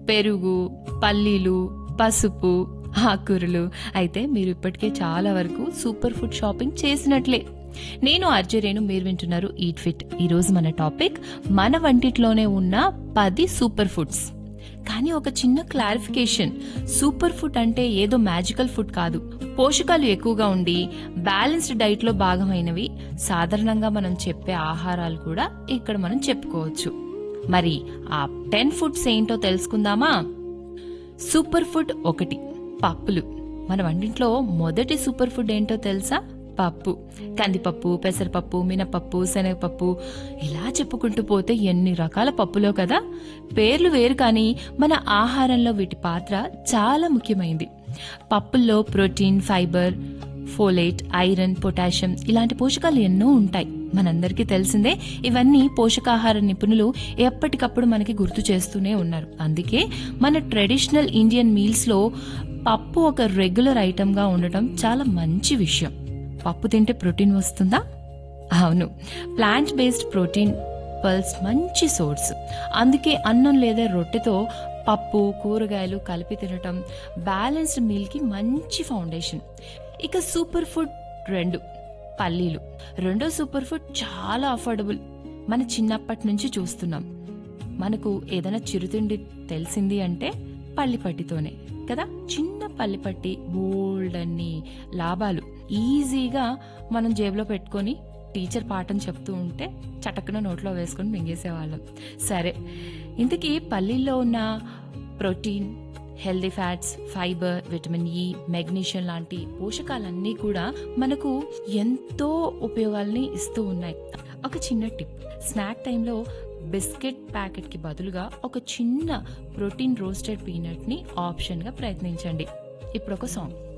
పెరుగు పల్లీలు పసుపు ఆకుకూరలు అయితే మీరు ఇప్పటికే చాలా వరకు సూపర్ ఫుడ్ షాపింగ్ చేసినట్లే నేను అర్జరేను మీరు వింటున్నారు ఈట్ ఫిట్ ఈరోజు మన టాపిక్ మన వంటిట్లోనే ఉన్న పది సూపర్ ఫుడ్స్ కానీ ఒక చిన్న క్లారిఫికేషన్ సూపర్ ఫుడ్ అంటే ఏదో మ్యాజికల్ ఫుడ్ కాదు పోషకాలు ఎక్కువగా ఉండి బ్యాలెన్స్డ్ డైట్ లో భాగమైనవి సాధారణంగా మనం చెప్పే ఆహారాలు కూడా ఇక్కడ మనం చెప్పుకోవచ్చు మరి ఆ టెన్ ఫుడ్స్ ఏంటో తెలుసుకుందామా సూపర్ ఫుడ్ ఒకటి పప్పులు మన వంటింట్లో మొదటి సూపర్ ఫుడ్ ఏంటో తెలుసా పప్పు కందిపప్పు పెసరపప్పు మినపప్పు శనగపప్పు ఇలా చెప్పుకుంటూ పోతే ఎన్ని రకాల పప్పులో కదా పేర్లు వేరు కానీ మన ఆహారంలో వీటి పాత్ర చాలా ముఖ్యమైంది పప్పుల్లో protein fibre folate iron potassium ఇలాంటి పోషకాలు ఎన్నో ఉంటాయి మనందరికీ తెలిసిందే ఇవన్నీ పోషకాహార నిపుణులు ఎప్పటికప్పుడు మనకి గుర్తు చేస్తూనే ఉన్నారు అందుకే మన ట్రెడిషనల్ ఇండియన్ మీల్స్ లో పప్పు ఒక రెగ్యులర్ ఐటమ్ గా ఉండటం చాలా మంచి విషయం పప్పు తింటే ప్రోటీన్ వస్తుందా అవును ప్లాంట్ బేస్డ్ ప్రోటీన్ పల్స్ మంచి సోర్స్ అందుకే అన్నం లేదా రొట్టెతో పప్పు కూరగాయలు కలిపి తినటం బ్యాలెన్స్డ్ మీల్కి మంచి ఫౌండేషన్ ఇక సూపర్ ఫుడ్ రెండు పల్లీలు రెండో సూపర్ ఫుడ్ చాలా అఫోర్డబుల్ మన చిన్నప్పటి నుంచి చూస్తున్నాం మనకు ఏదైనా చిరుతిండి తెలిసింది అంటే పల్లిపట్టితోనే కదా చిన్న పల్లిపట్టి బోల్డ్ అన్ని లాభాలు ఈజీగా మనం జేబులో పెట్టుకొని టీచర్ పాఠం చెప్తూ ఉంటే చటక్కున నోట్లో వేసుకొని మింగేసేవాళ్ళం సరే ఇంతకీ పల్లీల్లో ఉన్న protein healthy fats fibre vitamin E magnesium లాంటి పోషకాలన్నీ కూడా మనకు ఎంతో ఉపయోగాల్ని ఇస్తూ ఉన్నాయి ఒక చిన్న టిప్ స్నాక్ టైంలో బిస్కెట్ ప్యాకెట్ కి బదులుగా ఒక చిన్న ప్రోటీన్ రోస్టెడ్ పీనట్ ని ఆప్షన్ గా ప్రయత్నించండి ఇప్పుడు ఒక సాంగ్